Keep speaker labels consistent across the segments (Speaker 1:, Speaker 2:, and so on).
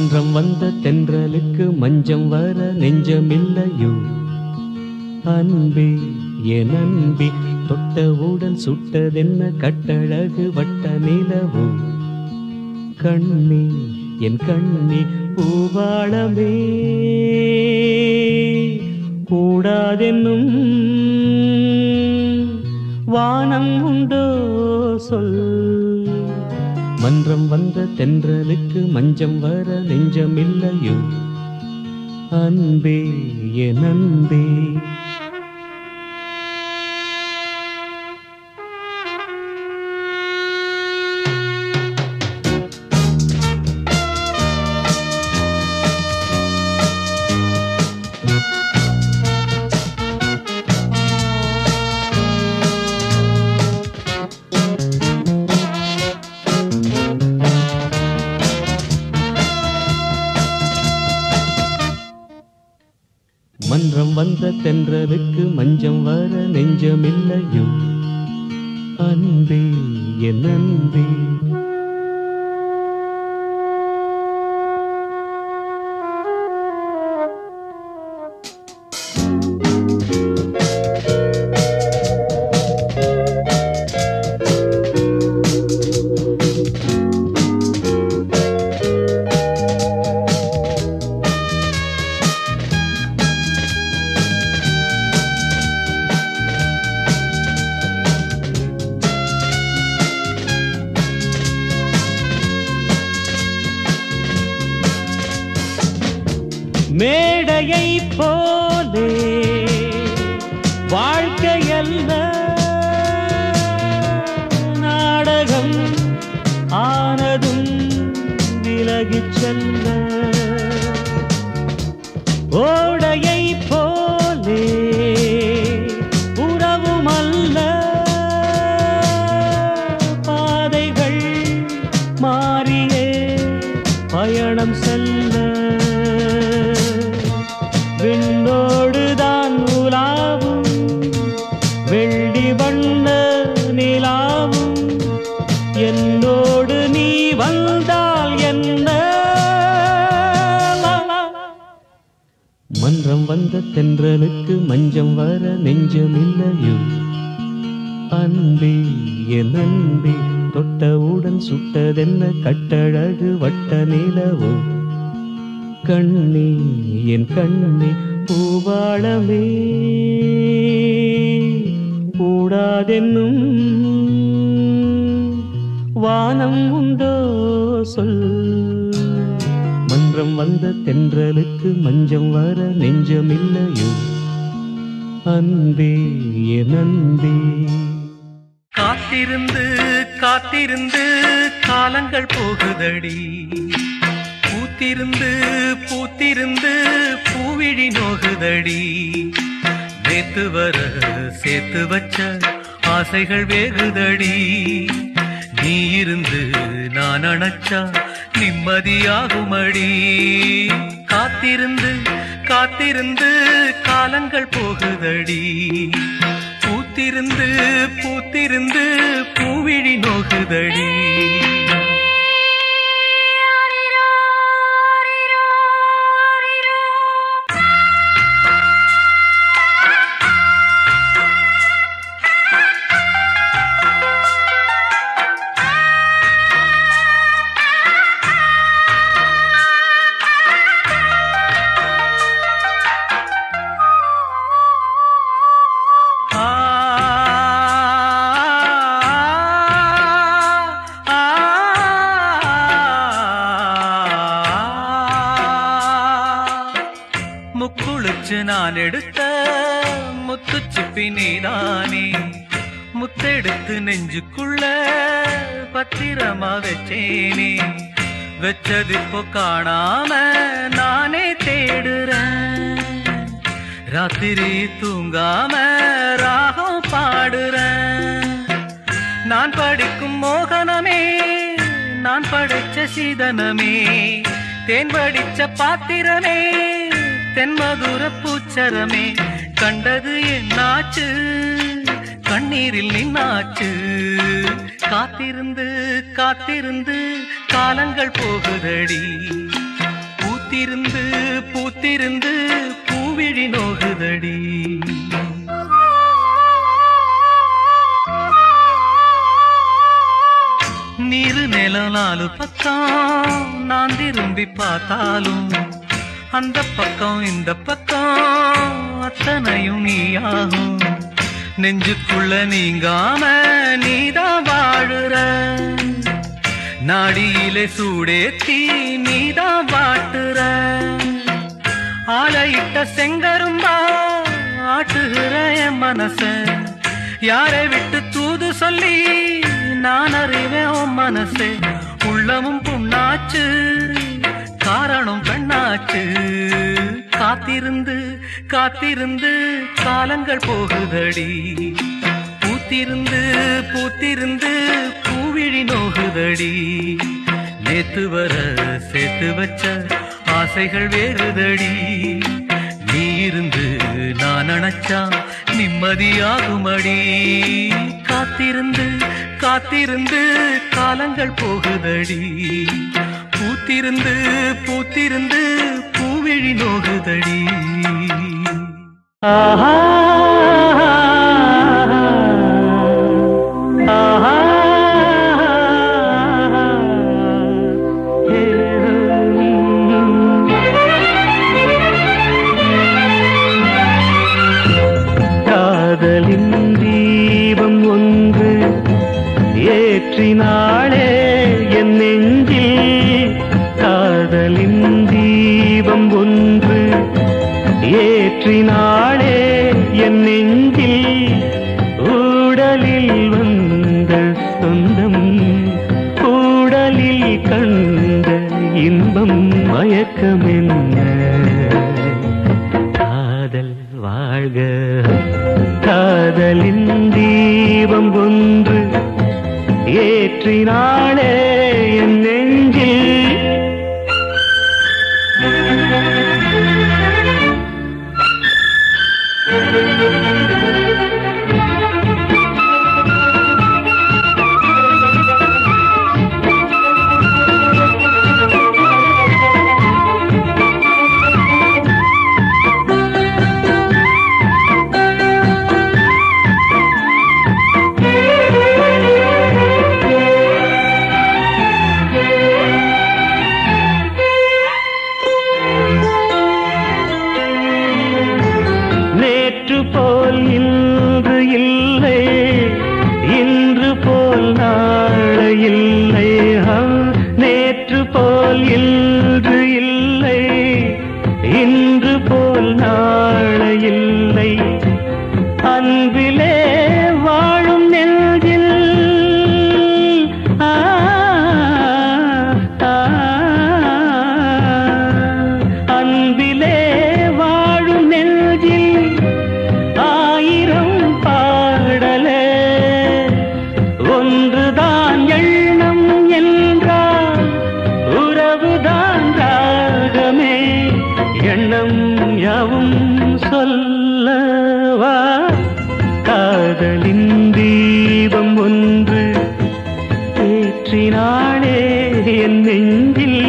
Speaker 1: மன்றம் வந்த தென்றலுக்கு மஞ்சம் வர நெஞ்சமில்லையோ அன்பே என் அன்பே தொட்டவுடன் சுட்டதென்ன கட்டழகு வட்ட நிலவோ கண்ணே என் கண்ணே பூவாளமே கூடாதென்னும் வானம் உண்டோ சொல் மன்றம் வந்த தென்றலுக்கு மஞ்சம் வர நெஞ்சமில்லையோ அன்பே என் அன்பே மன்றம் வந்த தென்றலுக்கு மஞ்சம் வர நெஞ்சமில்லையோ அன்பே என் அன்பே மேடையை போலே வாழ்க்கையல்ல நாடகம் ஆனதும் விலகிச் செல்ல ஓடையை போலே உறவுமல்ல பாதைகள் மாறியே பயணம் செல்ல விண்ணோடுதான் உலாவும் வெள்ளி வண்ண நிலாவும் என்னோடு நீ வந்தால் என்ன மன்றம் வந்த தென்றலுக்கு மஞ்சம் வர நெஞ்சமில்லையோ அன்பே என் அன்பே தொட்டவுடன் சுட்டதென்ன கட்டழகு வட்ட நிலவோ கண்ணே என் கண்ணே பூவாளமே கூடாதென்னும் வானம் உண்டோ சொல் மன்றம் வந்த தென்றலுக்கு மஞ்சம் வர நெஞ்சமில்லையோ அன்பே என் அன்பே
Speaker 2: காத்திருந்து காத்திருந்து காலங்கள் போகுதடி பூத்திருந்து பூத்திருந்து பூவிழி நோகுதடி நேத்து வர சேர்த்து வச்ச ஆசைகள் வேகுதடி நீ இருந்து நான் அணைச்சா நிம்மதியாகுமடி காத்திருந்து காத்திருந்து காலங்கள் போகுதடி பூத்திருந்து பூத்திருந்து பூவிழி நோகுதடி ஆ ஆ முக்குளிச்சு நான் எடுத்த முத்து சிப்பி நீதானே முத்தெடுத்து நெஞ்சுக்குள்ள பத்திரமா வச்சேனே வச்சது இப்போ காணாம நானே தேடுறேன் ராத்திரி தூங்காம ராகம் பாடுறேன் நான் படிக்கும் மோகனமே நான் படைச்ச சீதனமே தேன் படிச்ச பாத்திரமே தென்மதுர பூச்சரமே கண்டது என்னாச்சு கண்ணீரில் நின்னாச்சு காத்திருந்து காத்திருந்து காலங்கள் போகுதடி பூத்திருந்து பூத்திருந்து பூவிழி நோகுதடி நீரு நிலம் நாலு பக்கம் நான் திரும்பி பார்த்தாலும் அந்த பக்கம் இந்த பக்கம் அத்தனையும் நீயாகும் நெஞ்சுக்குள்ள நீங்காம நீதான் வாழுற நாடியிலே சூடேத்தி நீதான் வாட்டுற ஆளையிட்ட செங்கரும்பா ஆட்டுகிற என் மனச யாரை விட்டு தூது சொல்லி நான் அறிவேன் உன் மனசே உள்ளமும் புண்ணாச்சு காரணம் பெண்ணாச்சு காத்திருந்து காத்திருந்து காலங்கள் போகுதடி பூத்திருந்து பூத்திருந்து பூவிழி நோகுதடி நேத்து வர சேர்த்து வச்ச ஆசைகள் வேறுதடி நீ இருந்து நான் நினைச்சா நிம்மதியாகுமடி காத்திருந்து காத்திருந்து காலங்கள் போகுதடி பூத்திருந்து பூத்திருந்து பூவிழி நோகுதடி
Speaker 1: ஆஹா ஆஹா ஹே, காதலின் தீபம் ஒன்று ஏற்றினாளே என் நெஞ்சில் காதலின் தீபம் ஒன்று ஏற்றினாளே என் நெஞ்சில் ஊடலில் வந்த சொந்தம் ஊடலில் கண்ட இன்பம் மயக்கமென்ன காதல் வாழ்க காதலின் தீபம் ஒன்று ஏற்றினாளே என் நெஞ்சில் நேற்று போல் இன்று இல்லை இன்று போல் நாளை இல்லை ஆ, நேற்று போல் இன்று இல்லை இன்று போல் நாளை இல்லை அன்பிலே வாழும் நெஞ்சில் ஆ, ஆ, அன்பிலே வாழும் நெஞ்சில் ஆயிரம் பாடலே ஒன்றுதான் எண்ணம் என்றால் உறவுதான் ராகமே எண்ணம் யாவும் சொல்லவா காதலின் தீபம் ஒன்று ஏற்றினாளே என் நெஞ்சில்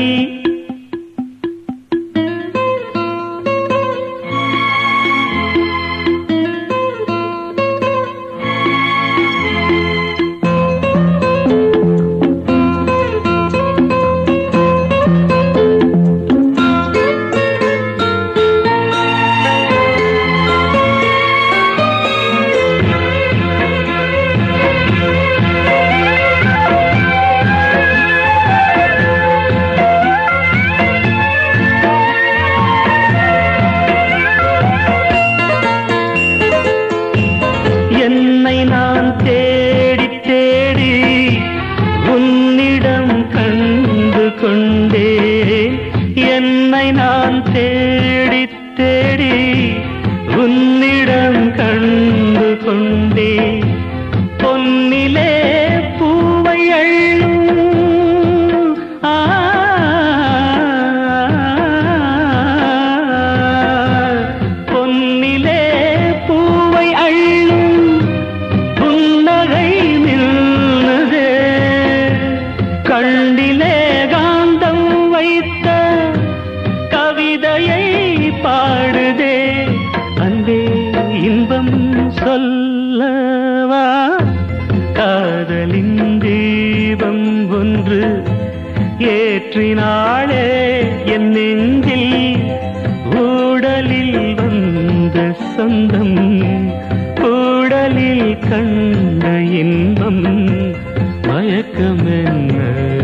Speaker 1: காதலின் தீபம் ஒன்று ஏற்றினாளே என் நெஞ்சில் ஊடலில் வந்த சொந்தம் ஊடலில் கண்ட இன்பம் மயக்கம் என்ன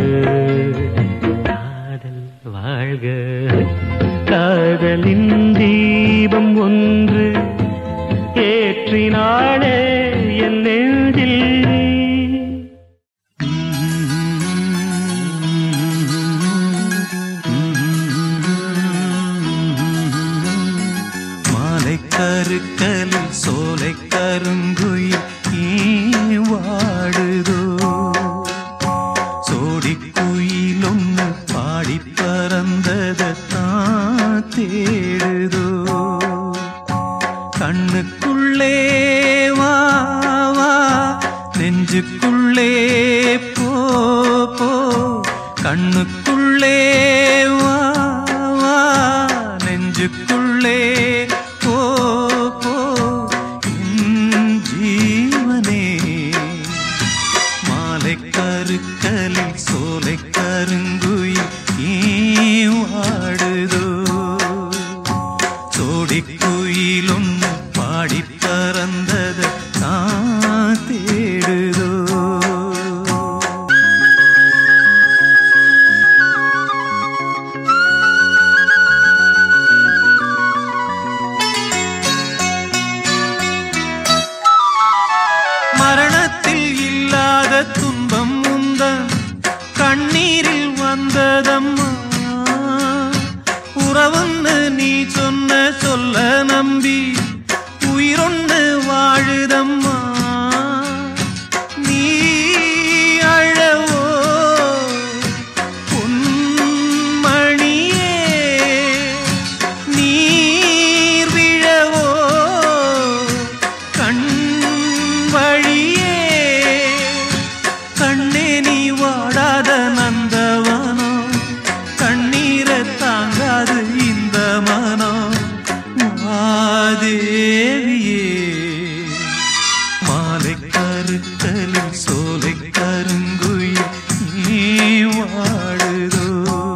Speaker 1: காதல் வாழ்க காதலின் தீபம் ஒன்று ஏற்றினாளே என் நெஞ்சில்
Speaker 3: மாலை கருக்கலில் சோலை கருங்குயில் நீ வாடுதோ சோடி குயில் ஒன்று பாடி பறந்ததான் தேடுதோ கண்ணுக்குள்ளே வா வா நெஞ்சுக்குள்ளே போ போ கண்ணுக்குள்ளே வா வா நெஞ்சுக்குள்ளே போ போ என் ஜீவனே மாலை கருக்கலில் சோலை கருங்குயில் நீ வாடுதோ சோடி குயிலொன்று பாடி பறந்தத நான் தேடுதோ மரணத்தில் இல்லாத துன்பம் உந்தன் கண்ணீரில் வந்ததம்மா உறவுன்னு நீ சொன்ன சொல்ல நம்பி உயிரொன்னு வாழுதம்மா நீ அழவோ பொன்மணியே நீர் விழவோ கண் வழியே கண்ணே நீ வாடாத நந்தவனோ கண்ணீரை தாங்காது இந்த மனம் மாதேவியே மாலை கருத்தலில் சோலை கருங்குயில் நீ வாடுதோ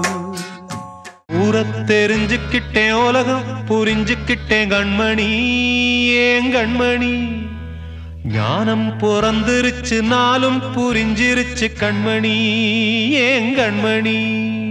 Speaker 4: ஊரை தெரிஞ்சுக்கிட்டேன் உலகம் புரிஞ்சுக்கிட்டேன் கண்மணி ஏன் கண்மணி ஞானம் பிறந்திருச்சு நாளும் புரிஞ்சிருச்சு கண்மணி ஏன் கண்மணி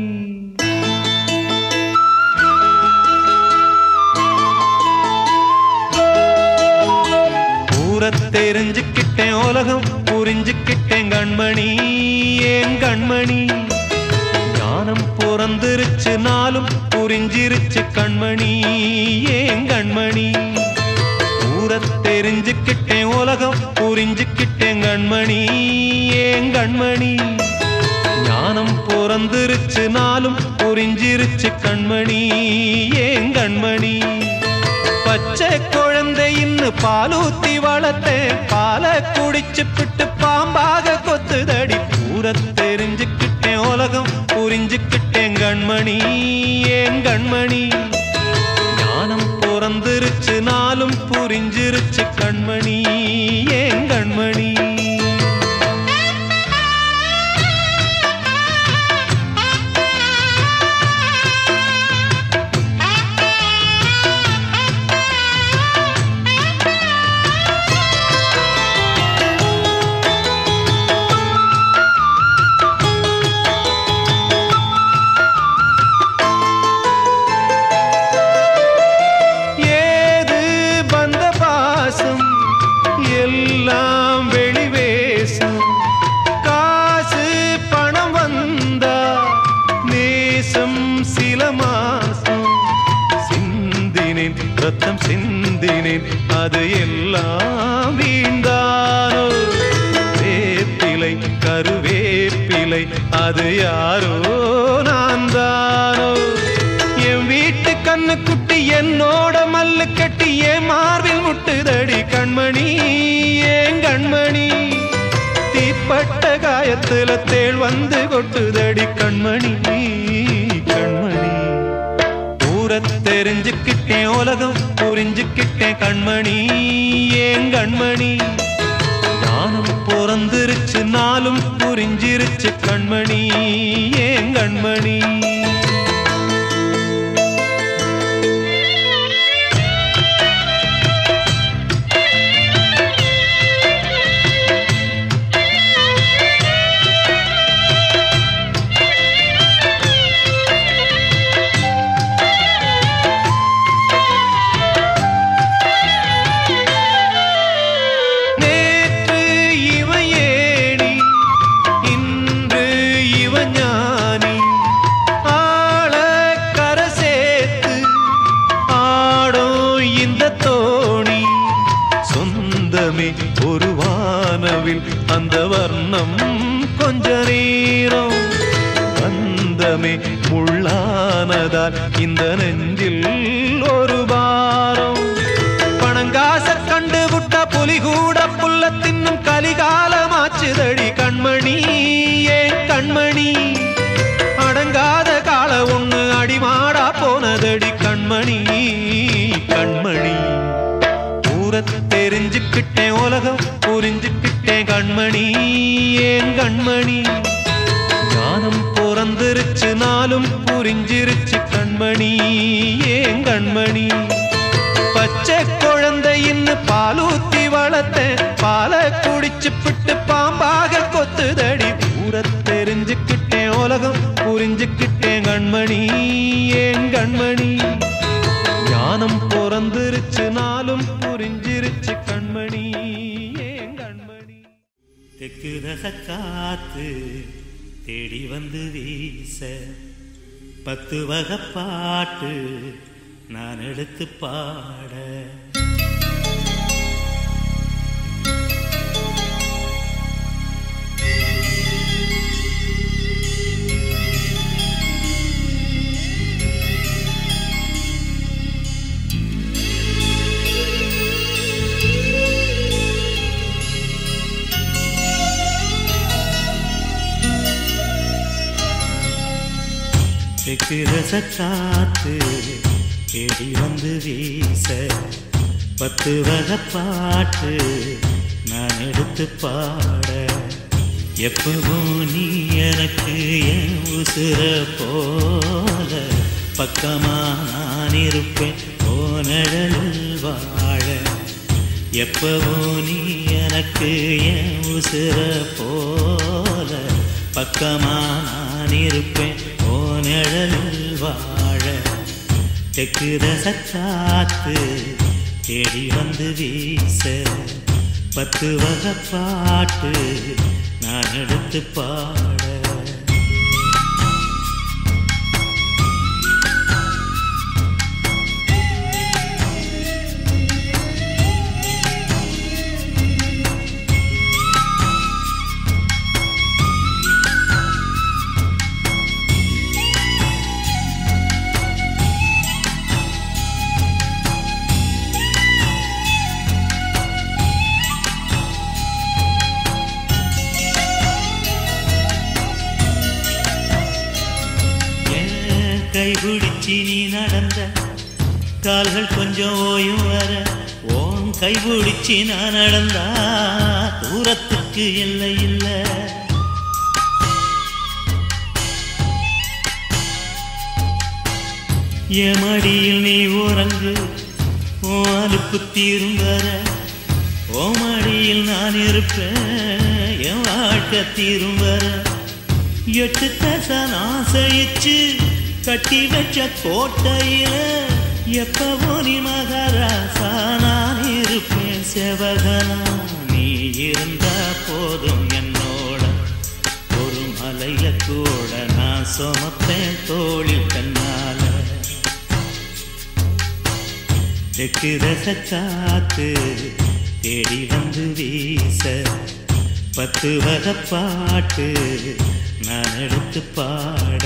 Speaker 4: ஊரை தெரிஞ்சுக்கிட்டேன் உலகம் புரிஞ்சுக்கிட்டேன் கண்மணி ஏன் கண்மணி ஞானம் பிறந்திருச்சு நாளும் புரிஞ்சிருச்சு கண்மணி ஏன் கண்மணி ஊரை தெரிஞ்சுக்கிட்டேன் உலகம் புரிஞ்சுக்கிட்டேன் கண்மணி ஏன் கண்மணி ஞானம் பிறந்திருச்சு நாளும் புரிஞ்சிருச்சு கண்மணி ஏன் கண்மணி பச்சை குழந்தை இன்னும் பாலூத்தி வளர்த்தேன் பாலை குடிச்சு பிட்டு பாம்பாக கொத்துதடி பூர தெரிஞ்சுக்கிட்டேன் உலகம் புரிஞ்சுக்கிட்டேன் கண்மணி ஏன் கண்மணி ஞானம் பிறந்திருச்சு நாளும் புரிஞ்சிருச்சு கண்மணி ஏன் கண்மணி ஏது பந்த பாசம் எல்லாம் வெளிவேசம் காசு பணம் வந்தா நேசம் சில மாசம் சிந்தினேன் ரத்தம் சிந்தினேன் அது எல்லாம் வீண்டானோ வேப்பிலை கருவேப்பிலை அது யாரோ நான் தானோ என் வீட்டு கண்ணு குட்டி என்னோட மல்லு கட்டி என் மார்பில் முட்டுதடி கண்மணி ஏன் கண்மணி தீப்பட்ட காயத்துல தேள் வந்து கொட்டுதடி கண்மணி கண்மணி ஊரை தெரிஞ்சுக்கிட்டேன் உலகம் புரிஞ்சுக்கிட்டேன் கண்மணி ஏன் கண்மணி ஞானம்
Speaker 3: ஞானம் பிறந்திருச்சு நாளும் புரிஞ்சிருச்சு கண்மணி ஏன் கண்மணி நேற்று இவன் ஏணி இன்று இவன் ஞானி ஆள கரை சேர்த்து ஆடும் இந்த தோணி சொந்தமே ஒரு வானவில் அந்த வர்ணம் கொஞ்ச நேரம் பந்தமே முள்ளானதால் இந்த நெஞ்சில் ஒரு பாரம் பணங்காச கண்டு விட்ட புலி கூட புல்ல தின்னும் கலிகாலமாச்சுதடி கண்மணி ஏன் கண்மணி அடங்காத கால ஒண்ணு அடிமாடா போனதடி கண்மணி கண்மணி ஊர தெரிஞ்சுக்கிட்டேன் உலகம் புரிஞ்சுக்கிட்டேன் கண்மணி ஏன் கண்மணி ஞானம் பிறந்திருச்சு நாளும் புரிஞ்சிருச்சு கண்மணி ஏன் கண்மணி பச்சை குழந்தையின்னு பாலூத்தி வளர்த்தேன் பாலை குடிச்சு பிட்டு பாம்பாக கொத்துதடி ஊர தெரிஞ்சுக்கிட்டேன் உலகம் புரிஞ்சுக்கிட்டேன் கண்மணி ஏன் கண்மணி ஞானம் பிறந்திருச்சு நாளும் புரிஞ்சிருச்சு கண்மணி ஏன் கண்மணி
Speaker 1: தெற்கு ரச காத்து தேடி வந்து வீச பத்து வகை பாட்டு நான் எடுத்து பாட தெற்கு ரச காத்து தேடி வந்து வீச பத்து வகை பாட்டு நான் எடுத்து பாட எப்பவும் நீ எனக்கு என் உசுர போல பக்கமா நான் இருப்பேன் போனடலில் வாழ எப்பவும் நீ எனக்கு என் உசுர போல பக்கமா நான் இருப்பேன் போனடலில் வாழ தெற்கு ரசக்காத்து தேடி வந்து வீச பத்து வகை பாட்டு நான் எடுத்து பாட ஏன் கைபிடிச்சி நீ நடந்த கால்கள் கொஞ்சம் ஓயும் வர ஓன் கைபிடிச்சி நான் நடந்தா தூரத்துக்கு இல்லை இல்லை என் மடியில் நீ உறங்கு ஓ அலுப்பு தீரும் வர ஓ மடியில் நான் இருப்பேன் என் வாழ்க்கை தீரும் வர எட்டு தசன் ஆசைச்சு கட்டி வச்ச கோட்டையில எப்பவோ நீ மகராசா நான் இருப்பேன் செவகனா நீ இருந்தா போதும் என்னோட ஒரு மலையில கூட நான் சுமப்பேன் தோளில் கண்ணால தெற்கு ரசக்காத்து தேடி வந்து வீச பத்து வகை பாட்டு நான் எடுத்து பாட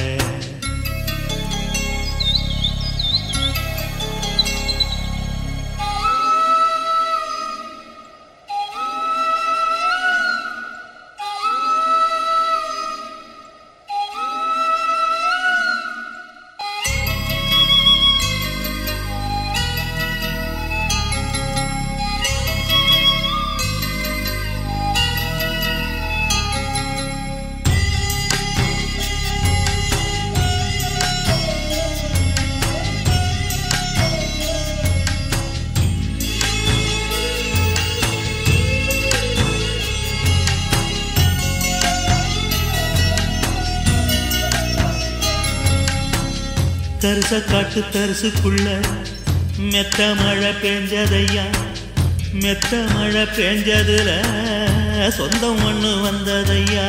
Speaker 1: தரிச காட்டு தரிசுக்குள்ள மெத்த மழை பெஞ்சதையா மெத்த மழை பெஞ்சதுல சொந்தம் ஒண்ணு வந்ததையா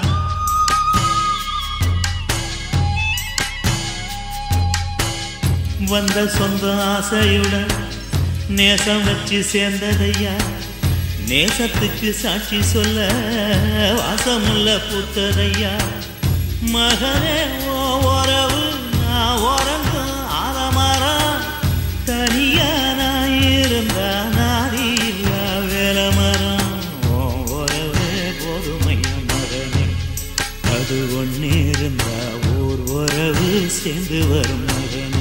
Speaker 1: வந்த சொந்த ஆசையுடன் நேசம் வச்சு சேர்ந்ததையா நேசத்துக்கு சாட்சி சொல்ல வாசமுள்ள பூத்ததையா மகனே ஓ உறவு நான் உறங்கும் ஆலமரம் தனியா நான் இருந்தா நாதி இல்லா வேலை மரம் ஓ உறவே போதுமைய மகனே அது ஒண்ணு இருந்தா ஓர் உறவு சேர்ந்து வரும் மகனே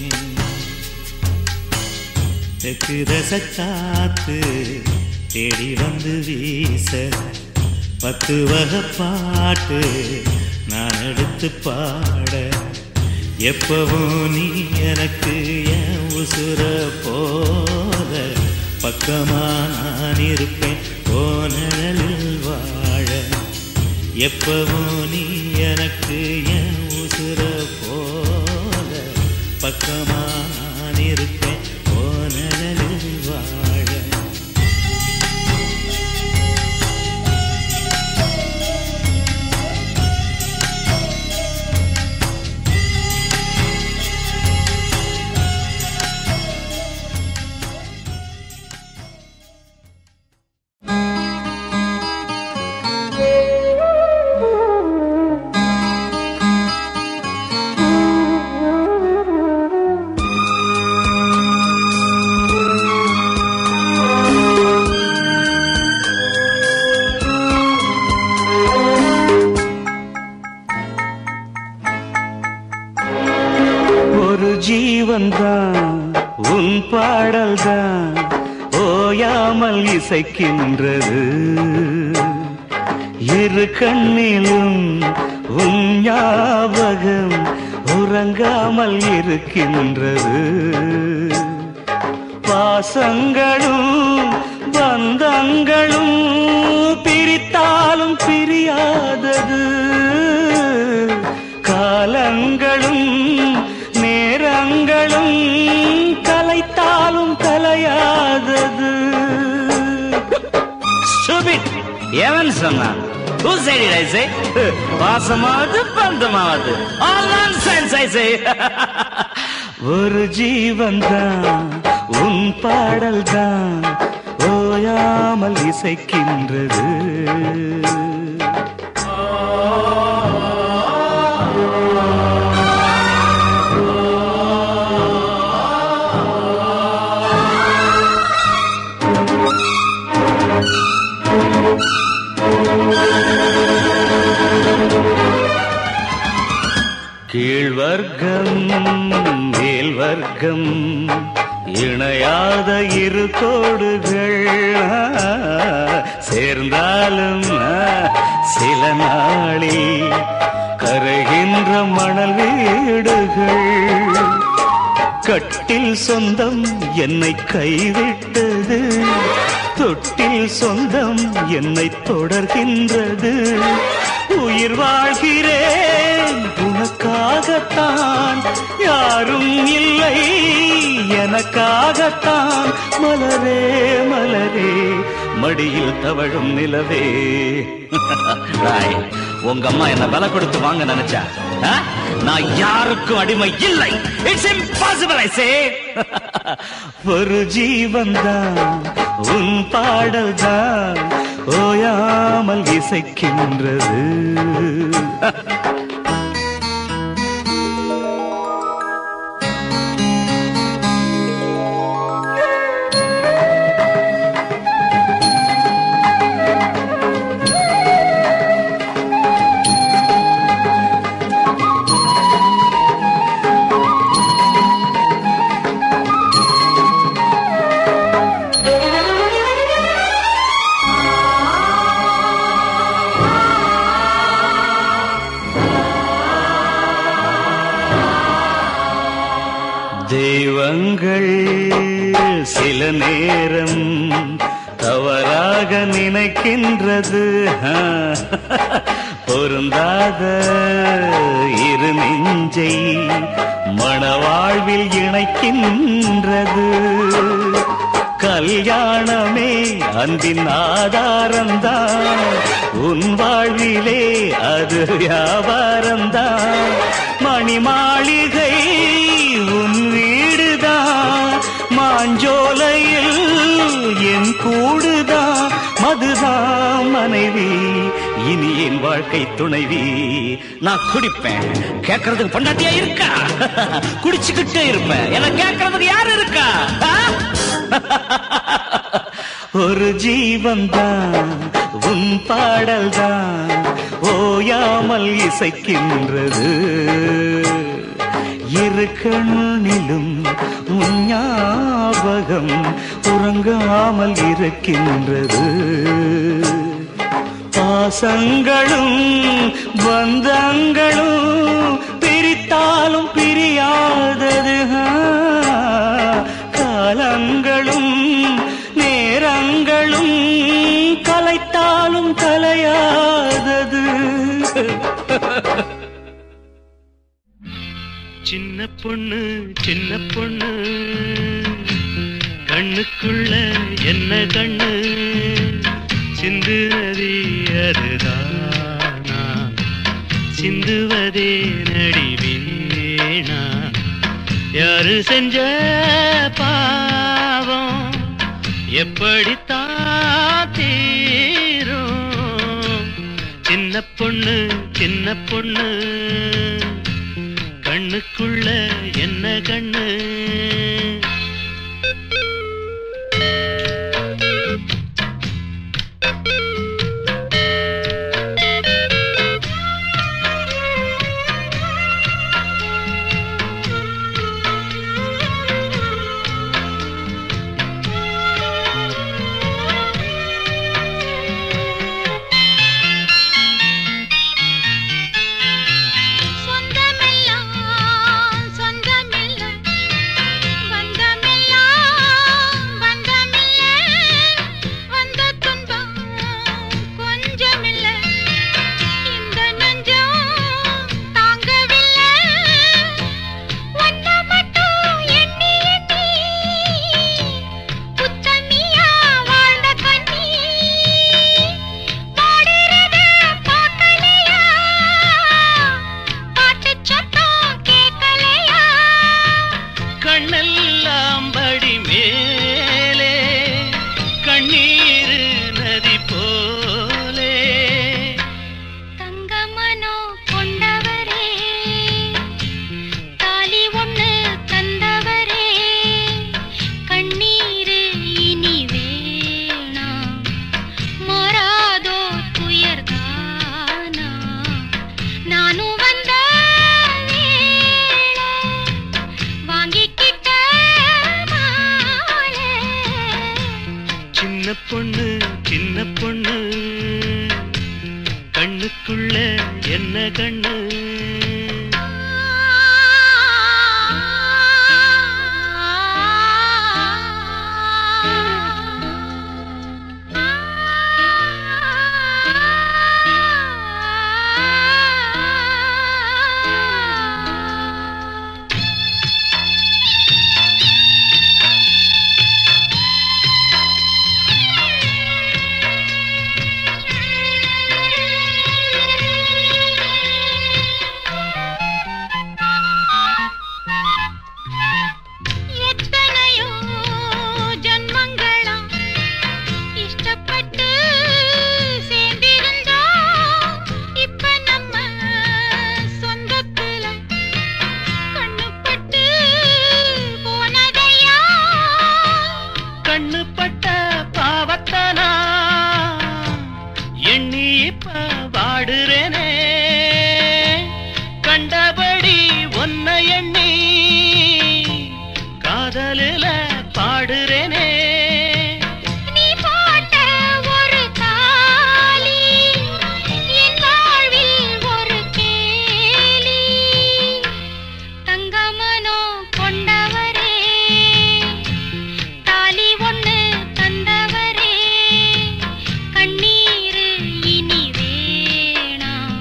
Speaker 1: தெற்கு ரசக்காத்து தேடி வந்து வீச பத்து வகை பாட்டு நான் எடுத்து பாட எப்பவும் நீ எனக்கு என் உசுர போல பக்கமா நான் இருப்பேன் போனலில் வாழ எப்பவும் நீ எனக்கு என் உசுர போல பக்கமா நான் இருப்பேன் போனலில் வாழ
Speaker 5: ஒரு ஜீவன் தான் உன் பாடல் தான் ஓயாமல் இசைக்கின்றது இரு கண்ணிலும் உன் ஞாபகம் உறங்காமல் இருக்கின்றது பாசங்களும் பந்தங்களும் பிரித்தாலும் பிரியாதது காலங்களும் நேரங்களும் கலைத்தாலும் கலையாதது Stupid. எவன் சொன்னான் Who said it, I say? பாசமாவது பந்தமாவது All nonsense, I say. ஒரு ஜீவன் தான் உன் பாடல் தான் ஓயாமல் இசைக்கின்றது கீழ்வர்க்கம் மேல் வர்க்கம் இணையாத இரு கோடுகள் சேர்ந்தாலும் சில நாளில் கரைகின்ற மணல் வீடுகள் கட்டில் சொந்தம் என்னை கைவிட்டது தொட்டில் சொந்தம் என்னை தொடர்கின்றது உயிர் வாழ்கிறேன் உனக்காகத்தான் யாரும் இல்லை எனக்காகத்தான் மலரே மலரே மடியில் தவழும் நிலவே ராய், உங்க அம்மா என்ன விலை கொடுத்து வாங்க நினைச்சா ஆ? நான் யாருக்கும் அடிமை இல்லை இட்ஸ் இம்பாசிபிள் ஐ சே ஒரு ஜீவன் தான் உன் பாடல் தான் ஓயாமல் இசைக்கின்றது தெய்வங்கள் சில நேரம் தவறாக நினைக்கின்றது ஆ, பொருந்தாத இரு இரு நெஞ்சை மணவாழ்வில் இணைக்கின்றது கல்யாணமே அன்பின் ஆதாரம்தான் உன் வாழ்விலே அது வியாபாரம்தான் மணி மாளிகை உன் வீடுதான் மாஞ்சோலையில் என் கூடுதான் மதுதான் மனைவி இனி என் வாழ்க்கை துணைவி நான் குடிப்பேன் கேட்கறதுக்கு பொண்டாட்டியா இருக்கா குடிச்சுக்கிட்டே இருப்பேன் என்ன கேட்கறதுக்கு யாரு இருக்கா ஆ? ஒரு ஜீவன் தான் உன் பாடல் தான் ஓயாமல் இசைக்கின்றது இரு கண்ணிலும் உன் ஞாபகம் உறங்காமல் இருக்கின்றது பாசங்களும் பந்தங்களும் பிரித்தாலும் பிரியாதது ஆ. காலங்களும் நேரங்களும் கலைத்தாலும் கலையாதது
Speaker 1: சின்ன பொண்ணு சின்ன பொண்ணு கண்ணுக்குள்ள என்ன கண்ணு சிந்துவதே அதுதானா சிந்துவதே நடிவேனா யாரு செஞ்ச பாவம் எப்படித்தான் தீரும் சின்ன பொண்ணு சின்ன பொண்ணு கண்ணுக்குள்ள என்ன கண்ணு
Speaker 6: சொந்தமெல்லாம் சொந்தமில்லை பந்தமெல்லாம் பந்தமில்லை வந்த துன்பம் கொஞ்சமில்லை இந்த நெஞ்சம் தாங்கவில்லை ஒன்ன மட்டும் எண்ணி எண்ணி புத்தமியா வாழ்ந்த கண்ணி பாடுறத பார்க்கலையா பாட்டு சத்தம் கேட்கலையா
Speaker 1: கண்ணெல்லாம் படி மேலே கண்ணீர் நதி போலே
Speaker 6: தங்க மனோ கொண்டவரே தாலி ஒண்ணு தந்தவரே கண்ணீர் இனி வேணாம் மாறாதோ துயர்தானா நானும் வந்த வேளை வாங்கிக்கிட்ட மாலை
Speaker 1: சின்ன பொண்ணு சின்ன பொண்ணு கண்ணுக்குள்ள என்ன கண்ணு
Speaker 6: எத்தனையோ ஜன்மங்களா இஷ்டப்பட்டு சேர்ந்திருந்தோம் இப்ப நம்ம சொந்தத்துல கண்ணுப்பட்டு போனதையா
Speaker 1: கண்ணு பட்ட பாவத்தனா எண்ணி இப்ப வாடுறேனே கண்டபடி ஒன்ன எண்ணி காதலில பாடுறேனே
Speaker 6: நீ போட்ட ஒரு தாலி என் வாழ்வில் ஒரு கேலி தங்கமனோ கொண்டவரே தாலி ஒண்ணு தந்தவரே கண்ணீர் இனி வேணாம்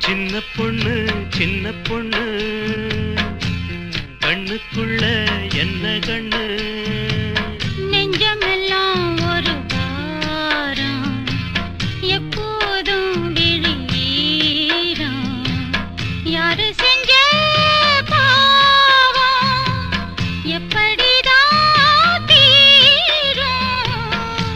Speaker 1: சின்ன பொண்ணு சின்ன பொண்ணு கண்ணுக்குள்ள என்ன கண்ணு
Speaker 6: நெஞ்சமெல்லாம் ஒரு வாரம் எப்போதும் விழியீரம் யாரு செஞ்ச பாவம் எப்படிதான் தீரும்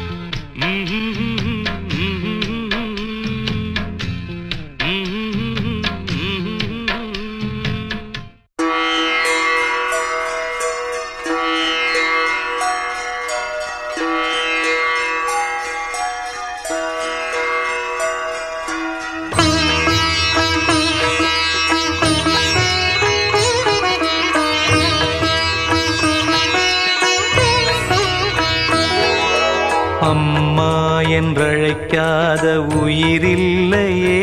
Speaker 2: அம்மா என்றழைக்காத உயிரில்லையே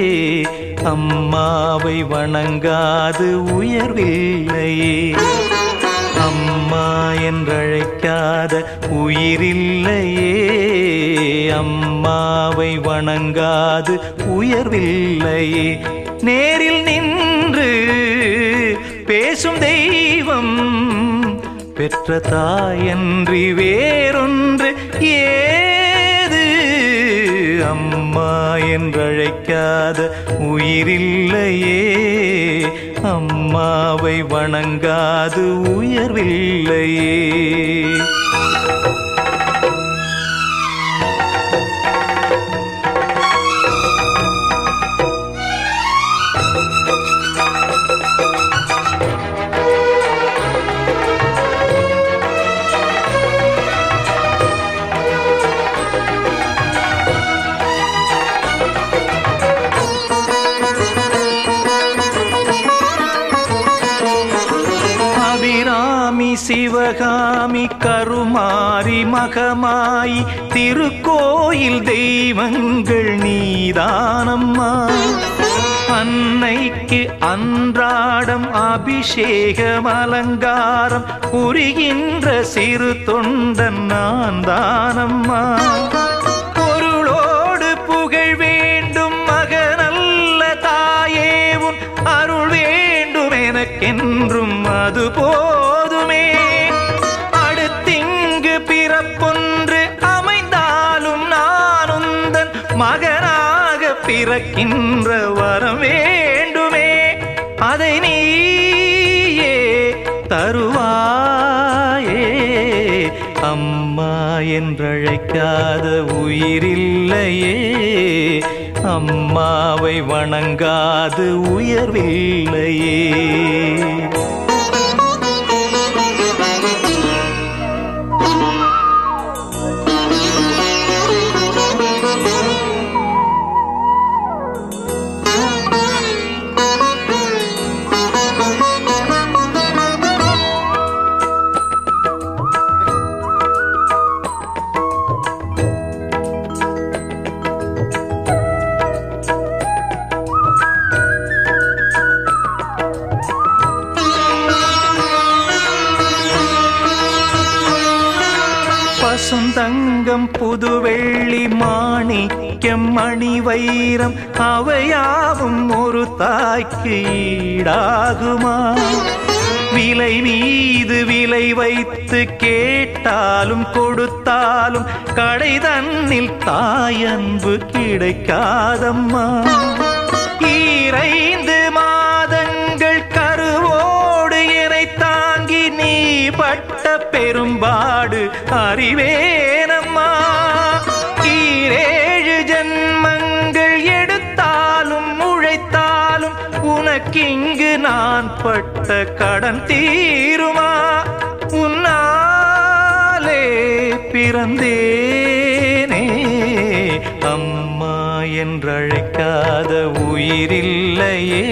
Speaker 2: அம்மாவை வணங்காது உயர்வில்லையே அம்மா என்றழைக்காத உயிரில்லையே அம்மாவை வணங்காது உயர்வில்லையே நேரில் நின்று பேசும் தெய்வம் பெற்ற தாயன்றி வேறொன்று ஏது அம்மா என்றழைக்காத உயிரில்லையே அம்மாவை வணங்காது உயர்வில்லையே அபிராமி சிவகாமி கருமாரி மகமாயி திருக்கோயில் தெய்வங்கள் நீதானம்மா அன்னைக்கு அன்றாடம் அபிஷேகம் அலங்காரம் புரிகின்ற சிறு தொண்டன் நான் தானம்மா பொருளோடு புகழ் வேண்டும் மகனல்ல தாயே உன் அருள் வேண்டும் எனக்கென்றும் அது போதுமே அடுத்திங்கு பிறப்பொன்று அமைந்தாலும் நான் உந்தன் மகனாக பிறக்கின்ற வரம் வேண்டுமே அதை நீயே தருவாயே அம்மா என்றழைக்காத உயிரில்லையே அம்மாவை வணங்காது உயர்வில்லையே பசுந்தங்கம் புதுவெள்ளி மாணிக்கம் மணி வைரம் அவையாவும் ஒரு தாய்க்கு ஈடாகுமா விலை மீது விலை வைத்து கேட்டாலும் கொடுத்தாலும் கடை தன்னில் தாயன்பு கிடைக்காதம்மா ஈரைந்து மாதங்கள் கருவோடு என்னை தாங்கி நீ பட்ட பெரும்பாடு அறிவேனம்மா ஈரேழு ஜன்மங்கள் எடுத்தாலும் உழைத்தாலும் உனக்கிங்கு நான் பட்ட கடன் தீருமா உன்னாலே பிறந்தேனே அம்மா என்றழைக்காத உயிரில்லையே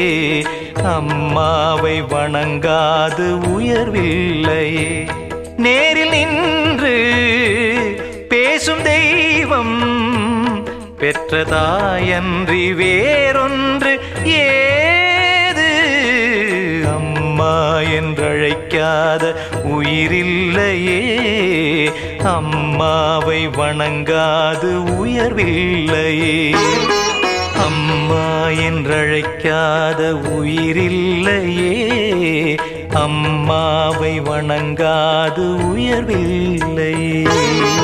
Speaker 2: அம்மாவை வணங்காது உயர்வில்லையே நேரில் நின்று பேசும் தெய்வம் பெற்றதாயன்றி வேறொன்று ஏது அம்மா என்றழைக்காத உயிரில்லையே அம்மாவை வணங்காது உயர்வில்லையே அம்மா அம்மா என்றழைக்காத உயிரில்லையே அம்மாவை வணங்காது உயர்வில்லையே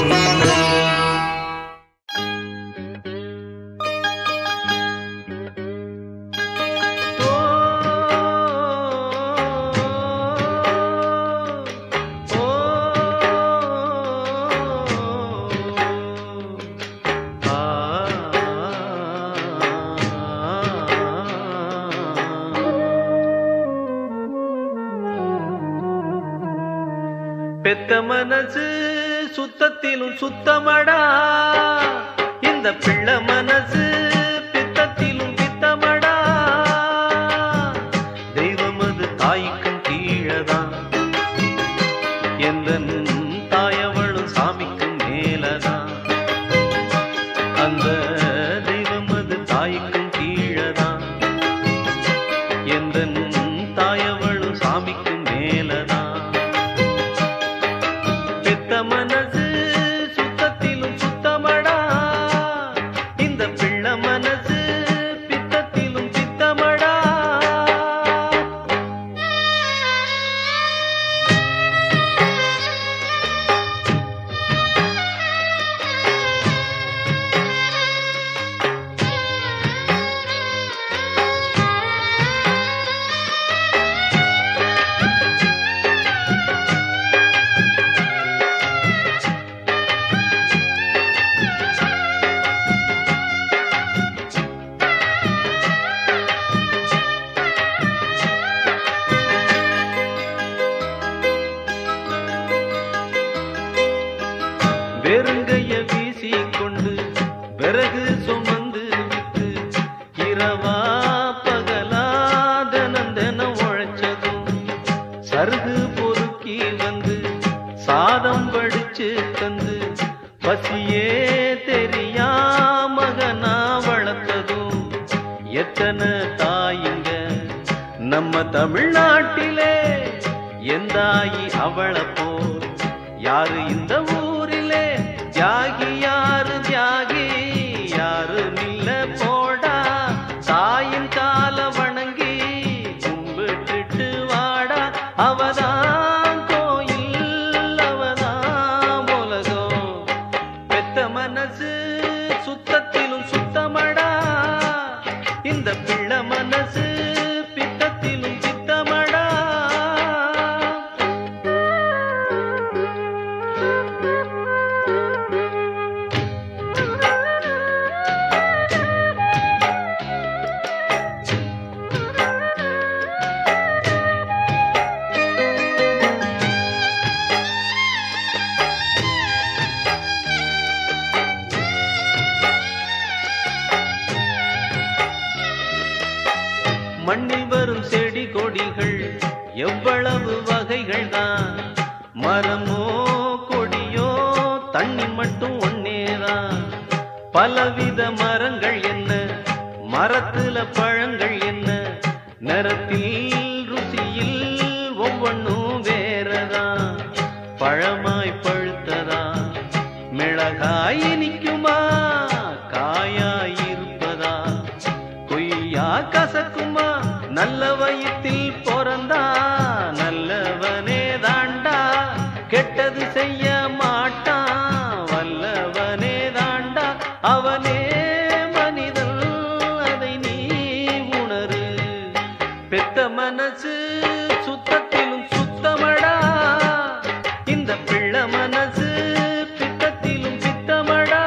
Speaker 3: பெத்த மனசு சுத்தத்திலும் சுத்தமடா இந்த பிள்ளை மனசு பித்தத்திலும் பித்தமடா தெய்வம் அது தாய்க்கும் கீழதான் எந்த தாயவளும் சாமிக்கும் மேலதான் அந்த தெய்வம் அது தாய்க்கும் கீழதான் எந்த தாயவளும் சாமிக்கும் மேலதான் பெத்த மனசு சுத்தத்திலும் சுத்தமடா இந்த பிள்ளை மனசு பித்தத்திலும் பித்தமடா வெறுங்கைய வீசி கொண்டு விறகு சுமந்து விட்டு இரவா பகலா தினம் தினம் உழைச்சதும் சருகு பொறுக்கி வந்து சாதம் படிச்சு தந்து பசியே தெரியா மகனா வளர்த்ததும் எத்தனை தாயிங்க நம்ம தமிழ்நாட்டிலே எந்தாயி அவளை போல் யாரு இந்த ஊரிலே தியாகி யாரு தியாகி யாரு இல்ல போடா தாயின் கால வணங்கி கும்பிட்டுட்டு வாடா அவதான் கோயில் அவதான் உலகம் பெத்த மனசு சுத்தத்திலும் சுத்தமடா இந்த பிள்ளை மனசு பித்தத்திலும் சித்தமடா மண்ணில் வரும் செடி கொடிகள் எவ்வளவு வகைகள் தான் மரமோ கொடியோ தண்ணி மட்டும் ஒன்னேதான் பலவித மரங்கள் என்ன மரத்துல பழங்கள் என்ன நிறத்தில் ருசியில் ஒவ்வொன்றும் வேறதான் பழமாய் பழுத்ததா மிளகாய் இனிக்குமா காயாய் இருப்பதா கொய்யா கசக்குமா நல்ல வயிற்றில் பிறந்தா நல்லவனே தாண்டா கெட்டது செய்ய மாட்டான் வல்லவனே தாண்டா அவனே மனிதன் அதை நீ உணரு பெத்த மனசு சுத்தத்திலும் சுத்தமடா இந்த பிள்ளை மனசு பித்தத்திலும் பித்தமடா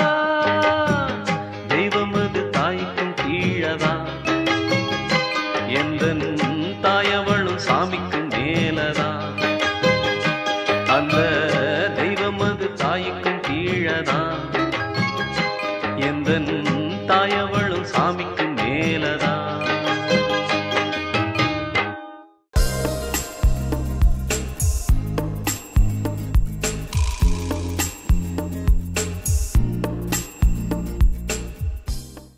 Speaker 3: தெய்வம் அது தாய்க்கும் கீழதான் எந்த தாயவளும் சாமிக்கும் மேலதான் அந்த தெய்வம் அது தாய்க்கும் கீழதான் எந்த தாயவளும் சாமிக்கும்